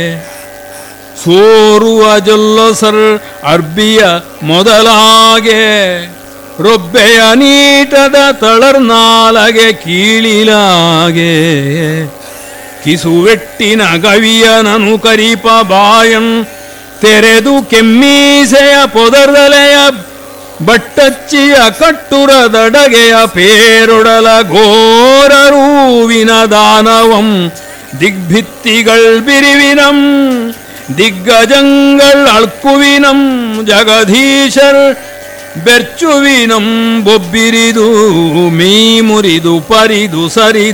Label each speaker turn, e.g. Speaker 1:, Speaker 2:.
Speaker 1: ಸೋರುವ ಜೊಲ್ಲೊಸರ್ ಅರ್ಬಿಯ ಮೊದಲಾಗೆ ರೊಬ್ಬೆಯ ನೀಟದ ತಳರ್ನಾಲಗೆ ಕೀಳಿಲಾಗೆ ಕಿಸುವೆಟ್ಟಿನ ಗವಿಯನನು ಕರಿಪ ಬಾಯಂ ತೆರೆದು ಕೆಮ್ಮೀಸೆಯ ಪೊದರ್ದಲೆಯ ಬಟ್ಟಚ್ಚಿಯ ಕಟ್ಟುರದಡಗೆಯ ಪೇರೊಡಲ ಘೋರರೂವಿನ ದಾನವಂ ದಿಗ್ಭಿತ್ತಿകൾ ಬಿರಿವಿನಂ ದಿಗ್ಗಜங்கள் ಅಳ್ಕುವಿನಂ ಜಗದೀಶರ್ ಬೆರ್ಚುವಿನಂ ಬೊಬ್ಬಿರಿದು ಮೀ ಮುರಿದು ಪರಿದು ಸರಿದು